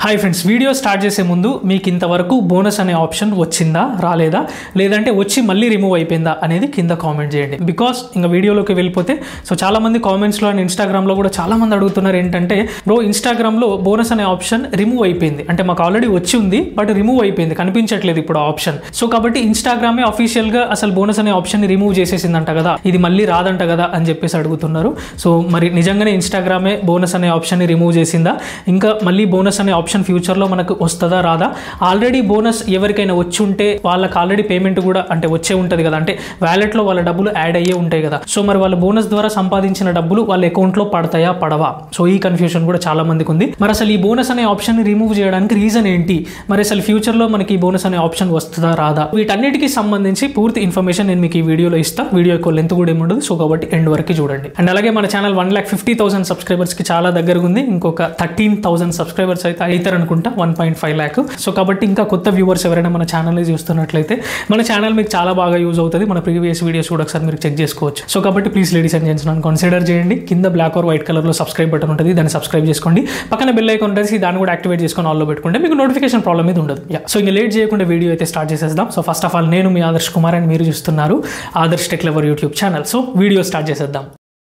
hi friends video start చేసే ముందు మీకు ఇంతవరకు బోనస్ అనే ఆప్షన్ వచ్చిందా రాలేదా లేదంటే వచ్చి మళ్ళీ రిమూవ్ అయిపోయిందా అనేది కింద కామెంట్ చేయండి బికాస్ ఇంకా వీడియోలోకి వెళ్ళిపోతే సో చాలా మంది కామెంట్స్లో అండ్ ఇన్స్టాగ్రామ్లో కూడా చాలా మంది అడుగుతున్నారు ఏంటంటే బ్రో ఇన్స్టాగ్రామ్లో బోనస్ అనే ఆప్షన్ రిమూవ్ అయిపోయింది అంటే మాకు ఆల్రెడీ వచ్చి ఉంది బట్ రిమూవ్ అయిపోయింది కనిపించట్లేదు ఇప్పుడు ఆప్షన్ సో కాబట్టి ఇన్స్టాగ్రామే అఫీషియల్గా అసలు బోనస్ అనే ఆప్షన్ రిమూవ్ చేసేసిందంట కదా ఇది మళ్ళీ రాదంట కదా అని చెప్పేసి అడుగుతున్నారు సో మరి నిజంగానే ఇన్స్టాగ్రామే బోనస్ అనే ఆప్షన్ని రిమూవ్ చేసిందా ఇంకా మళ్ళీ బోనస్ అనే ఆప్షన్ ఫ్యూచర్లో మనకు వస్తుందా రాదా ఆల్రెడీ బోనస్ ఎవరికైనా వచ్చి ఉంటే వాళ్ళకి ఆల్రెడీ పేమెంట్ కూడా అంటే వచ్చే ఉంటుంది కదా అంటే వ్యాలెట్లో వాళ్ళ డబ్బులు యాడ్ అయ్యే ఉంటాయి కదా సో మరి వాళ్ళ బోనస్ ద్వారా సంపాదించిన డబ్బులు వాళ్ళ అకౌంట్లో పడతాయా పడవా సో ఈ కన్ఫ్యూషన్ కూడా చాలా మందికి ఉంది మరి అసలు ఈ బోనస్ అనే ఆప్షన్ రిమూవ్ చేయడానికి రీజన్ ఏంటి మరి అసలు ఫ్యూచర్లో మనకి ఈ బోనస్ అనే ఆప్షన్ వస్తుందా రాదా వీటన్నిటికీ సంబంధించి పూర్తి ఇన్ఫర్మేషన్ నేను మీకు ఈ వీడియోలో ఇస్తా వీడియో ఎక్కువ లెంత్ కూడా ఏముండదు సో కాబట్టి ఎండ్ వరకు చూడండి అండ్ అలాగే మన channel one lakh fifty thousand సబ్స్క్రైబర్స్కి చాలా దగ్గరగా ఉంది ఇంకొక థర్టీన్ థౌసండ్ సబ్స్క్రైబర్స్ అయితే అవుతారు అనుకుంటా one point five lakh so కాబట్టి ఇంకా కొత్త వ్యూవర్స్ ఎవరైనా మన ఛానల్ని చూస్తున్నట్లయితే మన ఛానల్ మీకు చాలా బాగా యూజ్ అవుతుంది మన ప్రీవియస్ వీడియోస్ కూడా ఒకసారి మీరు చెక్ చేసుకోవచ్చు సో కాబట్టి ప్లీజ్ లేడీస్ అండ్ జెంట్స్ నన్ను కన్సిడర్ చేయండి కింద బ్లాక్ ఆర్ వైట్ కలర్లో సబ్స్క్రైబ్ బటన్ ఉంటుంది దాన్ని సబ్స్క్రైబ్ చేసుకోండి పక్కన బెల్ ఐకాన్ ఉంటుంది దాన్ని కూడా యాక్టివేట్ చేసుకొని ఆల్లో పెట్టుకుంటే మీకు నోటిఫికేషన్ ప్రాబ్లమ్ మీద ఉండదు యా సో ఇంకా లేట్ చేయకుండా వీడియో అయితే స్టార్ట్ చేసేద్దాం సో ఫస్ట్ ఆఫ్ ఆల్ నేను మీ ఆదర్శ్ కుమార్ అండ్ మీరు చూస్తున్నారు Adarsh tech lover YouTube channel so video start చేసేద్దాం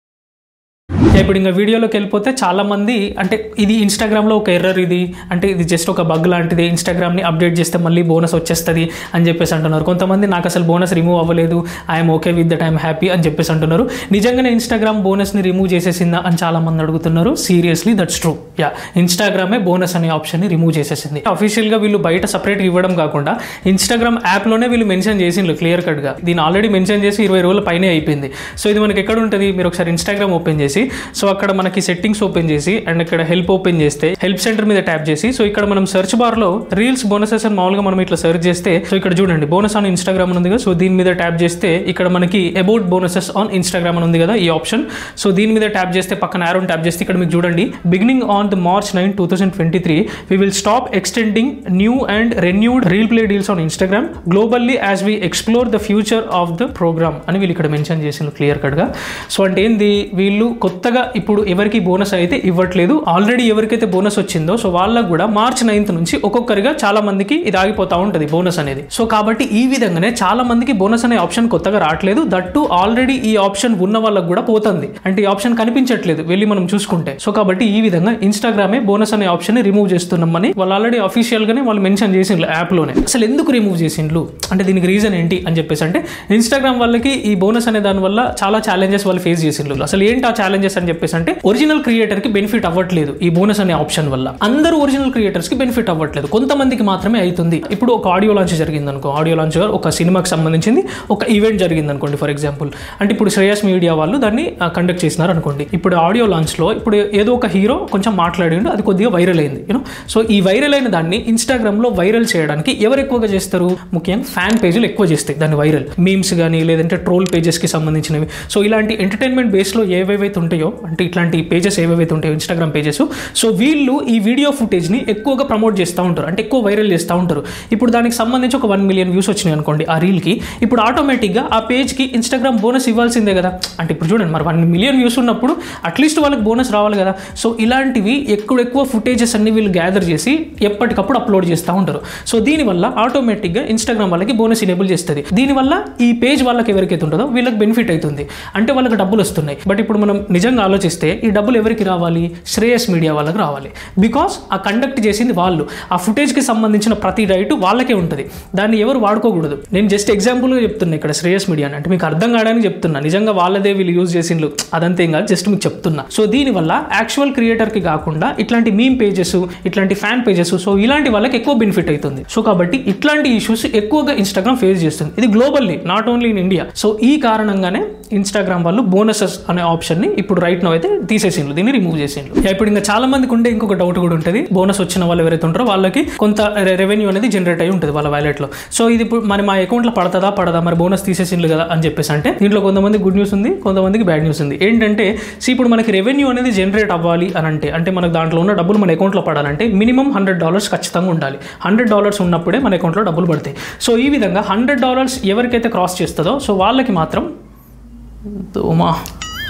ఇప్పుడు ఇంకా వీడియోలోకి వెళ్ళిపోతే చాలా మంది అంటే ఇది ఇన్స్టాగ్రామ్లో ఒక ఎర్రర్ ఇది అంటే ఇది జస్ట్ ఒక బగ్ లాంటిది ఇన్స్టాగ్రామ్ని అప్డేట్ చేస్తే మళ్ళీ బోనస్ వచ్చేస్తుంది అని చెప్పేసి అంటున్నారు కొంతమంది నాకు అసలు బోనస్ రిమూవ్ అవ్వలేదు I'm okay with that I'm happy అని చెప్పేసి అంటున్నారు నిజంగానే ఇన్స్టాగ్రామ్ బోనస్ని రిమూవ్ చేసేసిందా అని చాలా మంది అడుగుతున్నారు సీరియస్లీ దట్స్ ట్రూ యా ఇన్స్టాగ్రామే బోనస్ అనే ఆప్షన్ని రిమూవ్ చేసేసింది అఫీషియల్గా వీళ్ళు బయట సపరేట్గా ఇవ్వడం కాకుండా ఇన్స్టాగ్రామ్ యాప్లోనే వీళ్ళు మెన్షన్ చేసిండ్రు క్లియర్ కట్గా దీన్ని ఆల్రెడీ మెన్షన్ చేసి ఇరవై రోజుల పైనే అయిపోయింది సో ఇది మనకి ఎక్కడ ఉంటుంది మీరు ఒకసారి ఇన్స్టాగ్రామ్ ఓపెన్ చేసి సో అక్కడ మనకి సెట్టింగ్స్ ఓపెన్ చేసి అండ్ ఇక్కడ హెల్ప్ ఓపెన్ చేస్తే హెల్ప్ సెంటర్ మీద ట్యాప్ చేసి సో ఇక్కడ మనం సెర్చ్ బార్ లో రీల్స్ బోనసెస్ అని మామూలుగా మనం ఇట్లా సెర్చ్ చేస్తే సో ఇక్కడ చూడండి బోనస్ ఆన్ ఇన్స్టాగ్రామ్ ఉంది కదా సో దీని మీద ట్యాప్ చేస్తే ఇక్కడ మనకి అబౌట్ బోనసెస్ ఆన్ ఇన్స్టాగ్రామ్ అని ఉంది కదా ఈ ఆప్షన్ సో దీని మీద ట్యాప్ చేస్తే పక్కన ఆరోన్ ట్యాప్ చేస్తే ఇక్కడ మీకు చూడండి beginning on the March nine two thousand twenty three we will stop extending new and renewed reel play deals on Instagram globally as we explore the future of the program అని వీళ్ళు ఇక్కడ mention చేసింది clear కట్గా so అంటే ఏంది వీళ్ళు కొత్తగా ఇప్పుడు ఎవరికి బోనస్ అయితే ఇవ్వట్లేదు ఆల్రెడీ ఎవరికైతే బోనస్ వచ్చిందో సో వాళ్ళకు కూడా మార్చ్ నైన్త్ నుంచి ఒక్కొక్కరిగా చాలా మందికి ఇది ఆగిపోతా ఉంటుంది బోనస్ అనేది సో కాబట్టి ఈ విధంగానే చాలా మందికి బోనస్ అనే ఆప్షన్ కొత్తగా రావట్లేదు దట్టు ఆల్రెడీ ఈ ఆప్షన్ ఉన్న వాళ్ళకి కూడా పోతుంది అంటే ఈ ఆప్షన్ కనిపించట్లేదు వెళ్ళి మనం చూసుకుంటే సో కాబట్టి ఈ విధంగా ఇన్స్టాగ్రామే బోనస్ అనే ఆప్షన్ రిమూవ్ చేస్తున్నామని వాళ్ళు ఆల్రెడీ అఫీషియల్ గానే వాళ్ళు మెన్షన్ చేసిండ్రు యాప్ లోనే అసలు ఎందుకు రిమూవ్ చేసిండ్రు అంటే దీనికి రీజన్ ఏంటి అని చెప్పేసి అంటే ఇన్స్టాగ్రామ్ వాళ్ళకి ఈ బోనస్ అనే దాని వల్ల చాలా ఛాలెంజెస్ వాళ్ళు ఫేస్ చేసిండ్రు అసలు ఏంటి ఆ ఛాలెంజెస్ అని చెప్పేసి అంటే ఒరిజినల్ క్రియేటర్ కి బెనిఫిట్ అవ్వట్లేదు ఈ బోనస్ అనే ఆప్షన్ వల్ల అందరూ ఒరిజినల్ క్రియేటర్స్ కి బెనిఫిట్ అవ్వట్లేదు కొంతమందికి మాత్రమే అవుతుంది ఇప్పుడు ఒక ఆడియో లాంచ్ జరిగింది అనుకో ఆడియో లాంచ్ ఒక సినిమాకి సంబంధించింది ఒక ఈవెంట్ జరిగింది అనుకోండి ఫర్ ఎగ్జాంపుల్ అంటే ఇప్పుడు శ్రేయస్ మీడియా వాళ్ళు దాన్ని కండక్ట్ చేసినారు అనుకోండి ఇప్పుడు ఆడియో లాంచ్ లో ఇప్పుడు ఏదో ఒక హీరో కొంచెం మాట్లాడిండు అది కొద్దిగా వైరల్ అయింది యూనో సో ఈ వైరల్ అయిన దాన్ని ఇన్స్టాగ్రామ్ లో వైరల్ చేయడానికి ఎవరు ఎక్కువగా చేస్తారు ముఖ్యంగా ఫ్యాన్ పేజీలు ఎక్కువ చేస్తాయి దాన్ని వైరల్ మీమ్స్ కానీ లేదంటే ట్రోల్ పేజెస్ కి సంబంధించినవి సో ఇలాంటి ఎంటర్టైన్మెంట్ బేస్ లో ఏవేవైతే ఉంటాయో అంటే ఇట్లాంటి పేజెస్ ఏవేవైతే ఉంటాయో ఇన్స్టాగ్రామ్ పేజెస్ సో వీళ్ళు ఈ వీడియో ఫుటేజ్ని ఎక్కువగా ప్రమోట్ చేస్తూ ఉంటారు అంటే ఎక్కువ వైరల్ చేస్తూ ఉంటారు ఇప్పుడు దానికి సంబంధించి ఒక వన్ మిలియన్ వ్యూస్ వచ్చినాయి అనుకోండి ఆ రీల్కి ఇప్పుడు ఆటోమేటిక్గా ఆ పేజ్కి ఇన్స్టాగ్రామ్ బోనస్ ఇవ్వాల్సిందే కదా అంటే ఇప్పుడు చూడండి మరి వన్ మిలియన్ వ్యూస్ ఉన్నప్పుడు అట్లీస్ట్ వాళ్ళకి బోనస్ రావాలి కదా సో ఇలాంటివి ఎక్కువ ఫుటేజెస్ అన్ని వీళ్ళు గ్యాదర్ చేసి ఎప్పటికప్పుడు అప్లోడ్ చేస్తూ ఉంటారు సో దీనివల్ల ఆటోమేటిక్గా ఇన్స్టాగ్రామ్ వాళ్ళకి బోనస్ ఎనేబుల్ చేస్తుంది దీనివల్ల ఈ పేజ్ వాళ్ళకి ఎవరికైతే ఉంటుందో వీళ్ళకి బెనిఫిట్ అవుతుంది అంటే వాళ్ళకి డబ్బులు వస్తున్నాయి బట్ ఇప్పుడు మనం నిజంగా ఆలోచిస్తే ఈ డబ్బులు ఎవరికి రావాలి శ్రేయస్ మీడియా వాళ్ళకి రావాలి బికాస్ ఆ కండక్ట్ చేసింది వాళ్ళు ఆ ఫుటేజ్కి సంబంధించిన ప్రతి రైట్ వాళ్ళకే ఉంటుంది దాన్ని ఎవరు వాడుకోకూడదు నేను జస్ట్ ఎగ్జాంపుల్గా చెప్తున్నా ఇక్కడ శ్రేయస్ మీడియా అంటే మీకు అర్థం కావడానికి చెప్తున్నా నిజంగా వాళ్ళదే వీళ్ళు యూజ్ చేసిండ్రు అదంతా ఏం కాదు జస్ట్ మీకు చెప్తున్నా సో దీనివల్ల యాక్చువల్ క్రియేటర్కి కాకుండా ఇట్లాంటి మీమ్ పేజెస్ ఇట్లాంటి ఫ్యాన్ పేజెస్ సో ఇలాంటి వాళ్ళకి ఎక్కువ బెనిఫిట్ అవుతుంది సో కాబట్టి ఇట్లాంటి ఇష్యూస్ ఎక్కువగా ఇన్స్టాగ్రామ్ ఫేస్ చేస్తుంది ఇది globally not only in India so ఈ కారణంగానే ఇన్స్టాగ్రామ్ వాళ్ళు బోనసెస్ అనే ఆప్షన్ని ఇప్పుడు రైట్ నో అయితే తీసేసిండ్రు దీన్ని రిమూవ్ చేసిండ్రు ఇప్పుడు ఇంకా చాలా మందికి ఉండే ఇంకొక డౌట్ కూడా ఉంటుంది బోనస్ వచ్చిన వాళ్ళు ఎవరైతే ఉంటారో వాళ్ళకి కొంత రెవెన్యూ అనేది జనరేట్ అయి ఉంటుంది వాళ్ళ wallet లో సో ఇది ఇప్పుడు మరి మా అకౌంట్లో పడతదా పడదా మరి బోనస్ తీసేసిండ్రు కదా అని చెప్పేసి అంటే దీంట్లో కొంతమంది గుడ్ న్యూస్ ఉంది కొంతమందికి బ్యాడ్ న్యూస్ ఉంది ఏంటంటే సో ఇప్పుడు మనకి రెవెన్యూ అనేది జనరేట్ అవ్వాలి అని అంటే అంటే మనకు దాంట్లో ఉన్న డబ్బులు మన అకౌంట్లో పడాలంటే మినిమం హండ్రెడ్ డాలర్స్ ఖచ్చితంగా ఉండాలి హండ్రెడ్ డాలర్స్ ఉన్నప్పుడే మన అకౌంట్లో డబ్బులు పడతాయి సో ఈ విధంగా హండ్రెడ్ డాలర్స్ ఎవరికైతే క్రాస్ చేస్తుందో సో వాళ్ళకి మాత్రం దోమా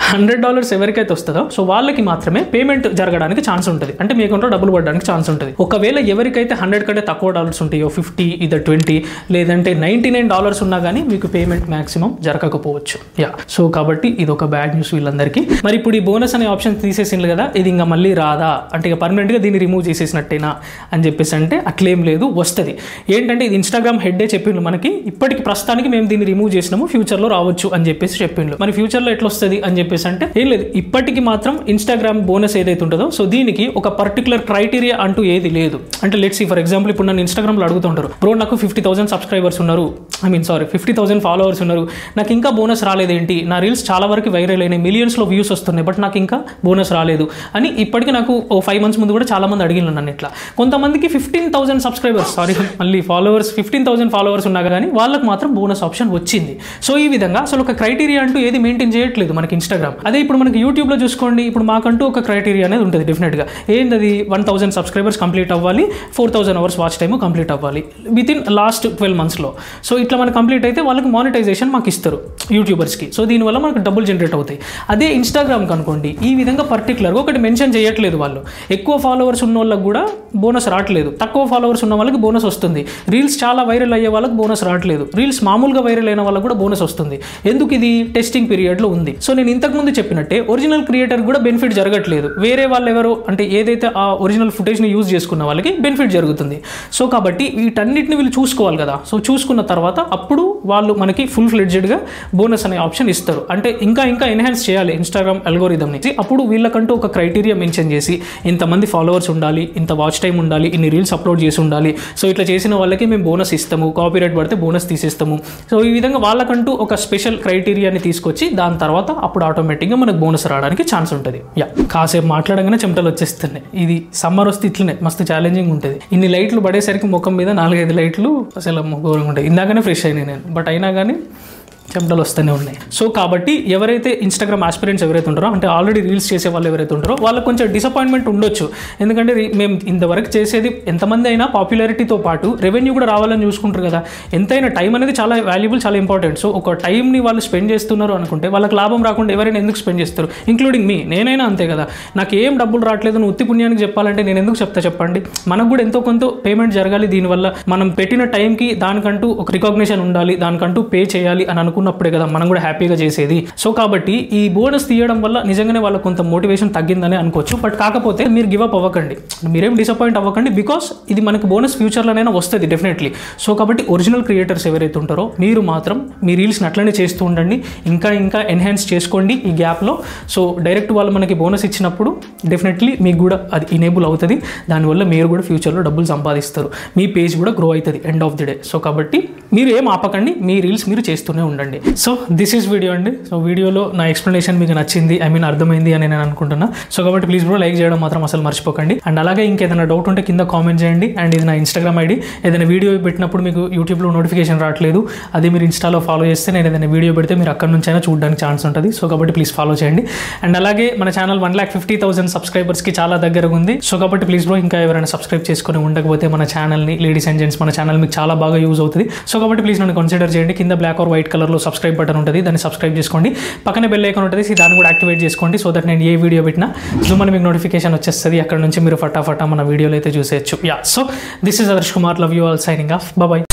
హండ్రెడ్ డాలర్స్ ఎవరికైతే వస్తుందో సో వాళ్ళకి మాత్రమే పేమెంట్ జరగడానికి ఛాన్స్ ఉంటుంది అంటే మీ అకౌంట్లో డబ్బులు పడడానికి ఛాన్స్ ఉంటుంది ఒకవేళ ఎవరికైతే హండ్రెడ్ కంటే తక్కువ డాలర్స్ ఉంటాయో ఫిఫ్టీ ఇదర్ ట్వంటీ లేదంటే నైంటీ నైన్ డాలర్స్ ఉన్నా కానీ మీకు పేమెంట్ మాక్సిమం జరగకపోవచ్చు యా సో కాబట్టి ఇది ఒక బ్యాడ్ న్యూస్ వీళ్ళందరికీ మరి ఇప్పుడు ఈ బోనస్ అనే ఆప్షన్ తీసేసింది కదా ఇది ఇంకా మళ్ళీ రాదా అంటే ఇక పర్మనెంట్గా దీన్ని రిమూవ్ చేసేసినట్టేనా అని చెప్పేసి అంటే అట్లేం లేదు వస్తుంది ఏంటంటే ఇది ఇన్స్టాగ్రామ్ హెడ్డే చెప్పిండు మనకి ఇప్పటికి ప్రస్తుతానికి మేము దీన్ని రిమూవ్ చేసినాము ఫ్యూచర్లో రావచ్చు అని చెప్పేసి చెప్పిండు మరి ఫ్యూచర్లో ఎట్లా వస్తుంది అని చెప్పేసి అంటే ఏం లేదు ఇప్పటికి మాత్రం ఇన్స్టాగ్రామ్ బోనస్ ఏదైతే ఉంటుందో సో దీనికి ఒక పర్టికులర్ క్రైటీరియా అంటూ ఏది లేదు అంటే లెట్స్ ఫర్ ఎగ్జాంపుల్ ఇప్పుడు నన్ను ఇన్స్టాగ్రామ్లో అడుగుతుంటారు బ్రో నాకు ఫిఫ్టీ థౌసండ్ సబ్స్క్రైబర్స్ ఉన్నారు I mean sorry fifty thousand followers ఉన్నారు నాకు ఇంకా బోనస్ రాలేదేంటి నా రీల్స్ చాలా వరకు వైరల్ అయినాయి మిలియన్స్లో వ్యూస్ వస్తున్నాయి బట్ నాకు ఇంకా బోనస్ రాలేదు అని ఇప్పటికీ నాకు ఓ ఫైవ్ మంత్స్ ముందు కూడా చాలా మంది అడిగిన నన్ను ఇట్లా కొంతమందికి ఫిఫ్టీన్ థౌసండ్ సబ్స్క్రైబర్స్ సారీ మళ్ళీ ఫాలోవర్స్ ఫిఫ్టీన్ థౌసండ్ ఫాలోవర్స్ ఉన్నా కానీ వాళ్ళకి మాత్రం బోనస్ ఆప్షన్ వచ్చింది సో ఈ విధంగా అసలు ఒక క్రైటీరియా అంటూ ఏది మెయింటైన్ చేయట్లేదు మనకి ఇన్స్టాగ్రామ్ అదే ఇప్పుడు మనకి యూట్యూబ్లో చూసుకోండి ఇప్పుడు మాకంటూ ఒక క్రైటీరియా అనేది ఉంటుంది డెఫినెట్గా ఏంది అది వన్ థౌసండ్ సబ్స్క్రైబర్స్ కంప్లీట్ అవ్వాలి four thousand hours watch time complete అవ్వాలి విత్ ఇన్ లాస్ట్ ట్వెల్వ్ మంత్స్లో సో ఇట్లా మనకి కంప్లీట్ అయితే వాళ్ళకి మానిటైజేషన్ మాకు ఇస్తారు యూట్యూబర్స్కి సో దీనివల్ల మనకు డబ్బులు జనరేట్ అవుతాయి అదే ఇన్స్టాగ్రామ్కి అనుకోండి ఈ విధంగా పర్టికులర్గా ఒకటి మెన్షన్ చేయట్లేదు వాళ్ళు ఎక్కువ ఫాలోవర్స్ ఉన్న వాళ్ళకి కూడా బోనస్ రావట్లేదు తక్కువ ఫాలోవర్స్ ఉన్న వాళ్ళకి బోనస్ వస్తుంది రీల్స్ చాలా వైరల్ అయ్యే వాళ్ళకి బోనస్ రావట్లేదు రీల్స్ మామూలుగా వైరల్ అయిన వాళ్ళకి కూడా బోనస్ వస్తుంది ఎందుకు ఇది టెస్టింగ్ పీరియడ్లో ఉంది సో నేను ఇంతకుముందు చెప్పినట్టే ఒరిజినల్ క్రియేటర్ కూడా బెనిఫిట్ జరగట్లేదు వేరే వాళ్ళు ఎవరు అంటే ఏదైతే ఆ ఒరిజినల్ ఫుటేజ్ని యూజ్ చేసుకున్న వాళ్ళకి బెనిఫిట్ జరుగుతుంది సో కాబట్టి వీటన్నిటిని వీళ్ళు చూసుకోవాలి కదా సో చూసుకున్న తర్వాత అప్పుడు వాళ్ళు మనకి ఫుల్ ఫ్లెడ్జెడ్గా బోనస్ అనే ఆప్షన్ ఇస్తారు అంటే ఇంకా ఇంకా ఎన్హాన్స్ చేయాలి ఇన్స్టాగ్రామ్ అల్గోరిథం నుంచి అప్పుడు వీళ్ళకంటూ ఒక క్రైటీరియా మెన్షన్ చేసి ఇంతమంది ఫాలోవర్స్ ఉండాలి ఇంత వాచ్ టైం ఉండాలి ఇన్ని రీల్స్ అప్లోడ్ చేసి ఉండాలి సో ఇట్లా చేసిన వాళ్ళకి మేము బోనస్ ఇస్తాము కాపీరైట్ పడితే బోనస్ తీసేస్తాము సో ఈ విధంగా వాళ్ళకంటూ ఒక స్పెషల్ క్రైటీరియాని తీసుకొచ్చి దాని తర్వాత అప్పుడు ఆటోమేటిక్గా మనకు బోనస్ రావడానికి ఛాన్స్ ఉంటుంది యా కాసేపు మాట్లాడగానే చెమటలు వచ్చేస్తున్నాయి ఇది సమ్మర్ వస్తే ఇట్లనే మస్తు ఛాలెంజింగ్ ఉంటుంది ఇన్ని లైట్లు పడేసరికి ముఖం మీద నాలుగైదు లైట్లు అసలు ఘోరంగా ఉంటాయి ఇందాకనే ఫ్రెష్ అయినాయి నేను బట్ అయినా కానీ చెమటలు వస్తూనే ఉన్నాయి సో కాబట్టి ఎవరైతే ఇన్స్టాగ్రామ్ ఆస్పిరెంట్స్ ఎవరైతే ఉంటారో అంటే ఆల్రెడీ రీల్స్ చేసే వాళ్ళు ఎవరైతే ఉంటారో వాళ్ళకి కొంచెం డిసప్పాయింట్మెంట్ ఉండొచ్చు ఎందుకంటే రీ- మేము ఇంతవరకు చేసేది ఎంతమంది అయినా పాపులారిటీతో పాటు రెవెన్యూ కూడా రావాలని చూసుకుంటారు కదా ఎంతైనా టైం అనేది చాలా వాల్యుబుల్ చాలా ఇంపార్టెంట్ సో ఒక టైంని వాళ్ళు స్పెండ్ చేస్తున్నారు అనుకుంటే వాళ్ళకి లాభం రాకుండా ఎవరైనా ఎందుకు స్పెండ్ చేస్తారు ఇంక్లూడింగ్ మీ నేనైనా అంతే కదా నాకు ఏం డబ్బులు రావట్లేదు నువ్వు ఉత్తి పుణ్యానికి చెప్పాలంటే నేను ఎందుకు చెప్తా చెప్పండి మనకు కూడా ఎంతో కొంత పేమెంట్ జరగాలి దీనివల్ల మనం పెట్టిన టైంకి దానికంటూ ఒక రికాగ్నిషన్ ఉండాలి దానికంటూ పే చేయాలి అని అనుకున్నప్పుడే కదా మనం కూడా హ్యాపీగా చేసేది సో కాబట్టి ఈ బోనస్ తీయడం వల్ల నిజంగానే వాళ్ళకి కొంత మోటివేషన్ తగ్గిందని అనుకోవచ్చు బట్ కాకపోతే మీరు గివ్ అప్ అవ్వకండి మీరేం డిసప్పాయింట్ అవ్వకండి బికాస్ ఇది మనకు బోనస్ ఫ్యూచర్లోనైనా వస్తుంది డెఫినెట్లీ సో కాబట్టి ఒరిజినల్ క్రియేటర్స్ ఎవరైతే ఉంటారో మీరు మాత్రం మీ రీల్స్ని అట్లనే చేస్తూ ఉండండి ఇంకా ఇంకా ఎన్హాన్స్ చేసుకోండి ఈ గ్యాప్లో సో డైరెక్ట్ వాళ్ళు మనకి బోనస్ ఇచ్చినప్పుడు డెఫినెట్లీ మీకు కూడా అది ఇనేబుల్ అవుతుంది దానివల్ల మీరు కూడా ఫ్యూచర్లో డబ్బులు సంపాదిస్తారు మీ పేజ్ కూడా గ్రో అవుతుంది end of the day so కాబట్టి మీరు ఏం ఆపకండి మీ రీల్స్ మీరు చేస్తూనే ఉండండి సో దిస్ ఈస్ వీడియో అండి సో వీడియోలో నా ఎక్స్ప్లెనేషన్ మీకు నచ్చింది ఐ మీన్ అర్థమైంది అని నేను అనుకుంటున్నా సో కాబట్టి ప్లీజ్ బ్రో లైక్ చేయడం మాత్రం అసలు మర్చిపోకండి అండ్ అలాగే ఇంకేదైనా డౌట్ ఉంటే కింద కామెంట్ చేయండి అండ్ ఇది నా ఇన్స్టాగ్రామ్ ఐడి ఏదైనా వీడియో పెట్టినప్పుడు మీకు యూట్యూబ్లో నోటిఫికేషన్ రావట్లేదు అది మీరు ఇన్స్టాలో ఫాలో చేస్తే నేను ఏదైనా వీడియో పెడితే మీరు అక్కడ నుంచి అయినా చూడడానికి ఛాన్స్ ఉంటుంది సో కాబట్టి ప్లీజ్ ఫాలో చేయండి అండ్ అలాగే మన channel one lakh fifty thousand సబ్స్క్రైబర్స్కి చాలా దగ్గరగా ఉంది సో కాబట్టి ప్లీజ్ బ్రో ఇంకా ఎవరైనా సబ్స్క్రైబ్ చేసుకొని ఉండకపోతే మన ఛానల్ని లేడీస్ అండ్ జెంట్స్ మన ఛానల్ మీకు చాలా బాగా యూజ్ అవుతుంది సో కాబట్టి ప్లీజ్ నన్ను కన్సిడర్ చేయండి కింద బ్లాక్ ఆర్ వైట్ కలర్లో సబ్స్క్రైబ్ బటన్ ఉంటుంది దాన్ని సబ్స్క్రైబ్ చేసుకోండి పక్కన బెల్ ఐకాన్ ఉంటుంది సో దాన్ని కూడా యాక్టివేట్ చేసుకోండి సో దట్ నేను ఏ వీడియో పెట్టినా జూమ్ అని మీకు నోటిఫికేషన్ వచ్చేస్తుంది అక్కడ నుంచి మీరు ఫటాఫటా మన వీడియోలో అయితే చూసేయచ్చు yeah so this is Adarsh Kumar love you all signing off bye